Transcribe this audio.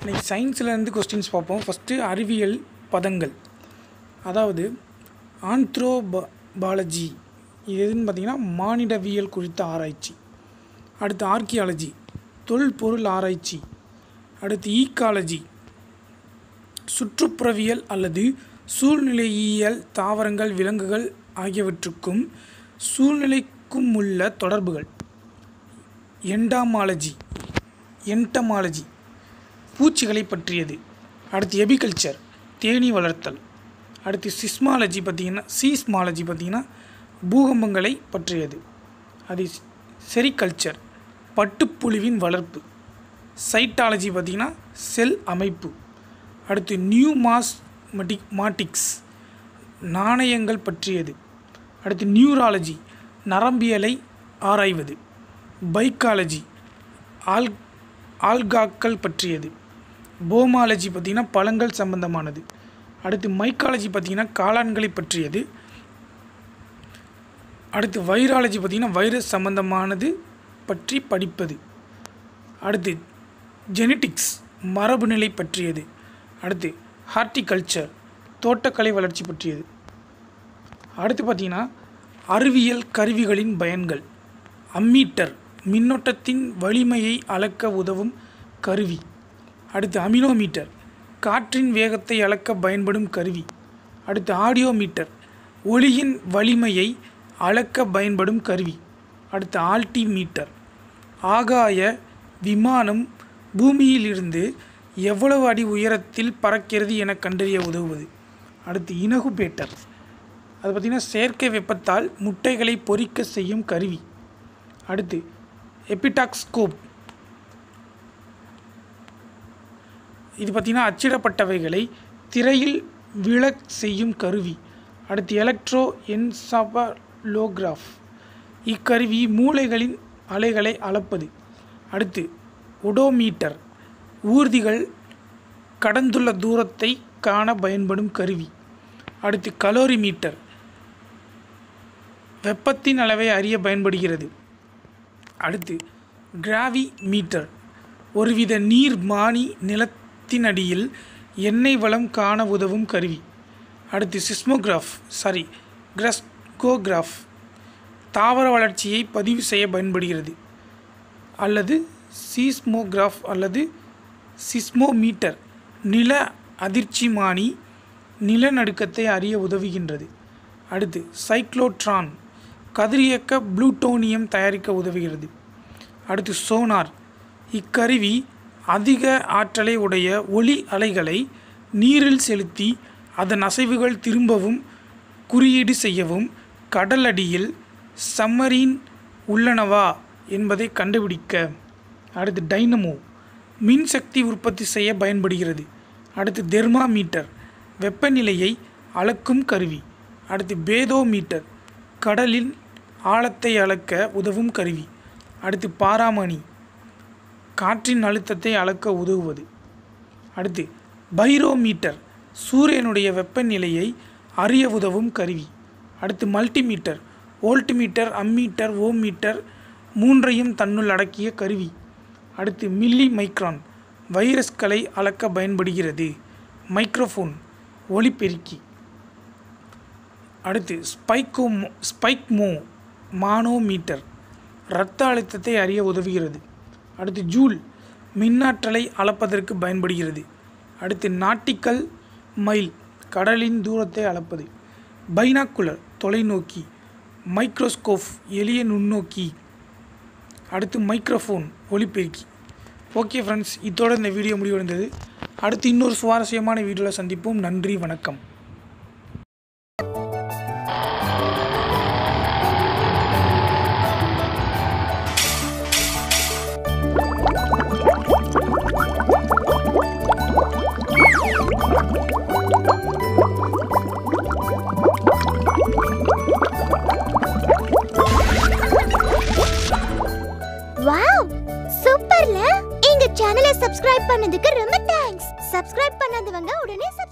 இன்னைக்கு சயின்ஸ்லேருந்து கொஸ்டின்ஸ் பார்ப்போம் ஃபஸ்ட்டு அறிவியல் பதங்கள் அதாவது ஆந்த்ரோபாலஜி இது எதுன்னு பார்த்தீங்கன்னா மானிடவியல் குறித்த ஆராய்ச்சி அடுத்து ஆர்கியாலஜி தொல்பொருள் ஆராய்ச்சி அடுத்து ஈக்காலஜி சுற்றுப்புறவியல் அல்லது சூழ்நிலையியல் தாவரங்கள் விலங்குகள் ஆகியவற்றுக்கும் சூழ்நிலைக்கும் உள்ள தொடர்புகள் எண்டாமாலஜி என்டமாலஜி பூச்சிகளை பற்றியது அடுத்து எபிகல்ச்சர் தேனீ வளர்த்தல் அடுத்து சிஸ்மாலஜி பார்த்திங்கன்னா சீஸ்மாலஜி பார்த்திங்கன்னா பூகம்பங்களை பற்றியது அது செரிகல்ச்சர் பட்டுப்புழுவின் வளர்ப்பு சைட்டாலஜி பார்த்திங்கன்னா செல் அமைப்பு அடுத்து நியூ மாஸ் மாட்டிக்ஸ் நாணயங்கள் பற்றியது அடுத்து நியூராலஜி நரம்பியலை ஆராய்வது பைக்காலஜி ஆல் ஆல்காக்கள் பற்றியது போமாலஜி பார்த்திங்கன்னா பழங்கள் சம்பந்தமானது அடுத்து மைக்காலஜி பார்த்திங்கன்னா காளான்களை பற்றியது அடுத்து வைராலஜி பார்த்திங்கன்னா வைரஸ் சம்பந்தமானது பற்றி படிப்பது அடுத்து ஜெனட்டிக்ஸ் மரபுநிலை பற்றியது அடுத்து ஹார்டிகல்ச்சர் தோட்டக்கலை வளர்ச்சி பற்றியது அடுத்து பார்த்திங்கன்னா அறிவியல் கருவிகளின் பயன்கள் அம்மீட்டர் மின்னோட்டத்தின் வலிமையை அளக்க உதவும் கருவி அடுத்து அமினோமீட்டர் காற்றின் வேகத்தை அளக்க பயன்படும் கருவி அடுத்து ஆடியோமீட்டர் ஒளியின் வலிமையை அளக்க பயன்படும் கருவி அடுத்து ஆல்டிமீட்டர் ஆகாய விமானம் பூமியிலிருந்து எவ்வளவு அடி உயரத்தில் பறக்கிறது என கண்டறிய உதவுவது அடுத்து இனகுபேட்டர் அது பார்த்திங்கன்னா செயற்கை வெப்பத்தால் முட்டைகளை பொறிக்க செய்யும் கருவி அடுத்து எபிடாக்ஸ்கோப் இது பார்த்திங்கன்னா அச்சிடப்பட்டவைகளை திரையில் விழச் செய்யும் கருவி அடுத்து எலக்ட்ரோ என்சபலோகிராஃப் இக்கருவி மூளைகளின் அலைகளை அளப்பது அடுத்து ஒடோமீட்டர் ஊர்திகள் கடந்துள்ள தூரத்தை காண பயன்படும் கருவி அடுத்து கலோரிமீட்டர் வெப்பத்தின் அளவை அறிய பயன்படுகிறது அடுத்து கிராவி மீட்டர் ஒருவித நீர்மானி நிலத்தினடியில் எண்ணெய் வளம் காண உதவும் கருவி அடுத்து சிஸ்மோகிராஃப் சாரி கிரஸ்கோகிராஃப் தாவர வளர்ச்சியை பதிவு செய்ய பயன்படுகிறது அல்லது சீஸ்மோகிராஃப் அல்லது சிஸ்மோமீட்டர் நில அதிர்ச்சிமானி நிலநடுக்கத்தை அறிய உதவுகின்றது அடுத்து சைக்ளோட்ரான் கதிரியக்க ப்ளூட்டோனியம் தயாரிக்க உதவுகிறது அடுத்து சோனார் இக்கருவி அதிக ஆற்றலை உடைய ஒளி அலைகளை நீரில் செலுத்தி அதன் அசைவுகள் திரும்பவும் குறியீடு செய்யவும் கடலடியில் சம்மரீன் உள்ளனவா என்பதை கண்டுபிடிக்க அடுத்து டைனமோ மின்சக்தி உற்பத்தி செய்ய பயன்படுகிறது அடுத்து தெர்மாமீட்டர் வெப்பநிலையை அளக்கும் கருவி அடுத்து பேதோமீட்டர் கடலின் ஆழத்தை அளக்க உதவும் கருவி அடுத்து பாராமணி காற்றின் அழுத்தத்தை அளக்க உதவுவது அடுத்து பைரோமீட்டர் சூரியனுடைய வெப்பநிலையை அறிய உதவும் கருவி அடுத்து மல்டிமீட்டர் வோல்ட்மீட்டர் அம்மீட்டர் ஓம்மீட்டர் மூன்றையும் தன்னுள் அடக்கிய கருவி அடுத்து மில்லி மைக்ரான் வைரஸ்களை அளக்க பயன்படுகிறது மைக்ரோஃபோன் ஒலிபெருக்கி அடுத்து ஸ்பைக்கோமோ ஸ்பைக்மோ மானோமீட்டர் இரத்த அழுத்தத்தை அறிய உதவுகிறது அடுத்து ஜூல் மின்னாற்றலை அளப்பதற்கு பயன்படுகிறது அடுத்து நாட்டிக்கல் மைல் கடலின் தூரத்தை அளப்பது பைனாக்குலர் தொலைநோக்கி மைக்ரோஸ்கோப் எளிய நுண்ணோக்கி அடுத்து மைக்ரோஃபோன் ஒலிபெருக்கி ஓகே ஃப்ரெண்ட்ஸ் இதோட இந்த வீடியோ முடிவடைந்தது அடுத்து இன்னொரு சுவாரஸ்யமான வீடியோவில் சந்திப்போம் நன்றி வணக்கம் வாவ் சூப்பர்ல எங்க சேனலை சப்ஸ்கிரைப் பண்ணதுக்கு ரொம்ப தேங்க்ஸ் சப்ஸ்கிரைப் பண்ணாதவங்க உடனே subscribe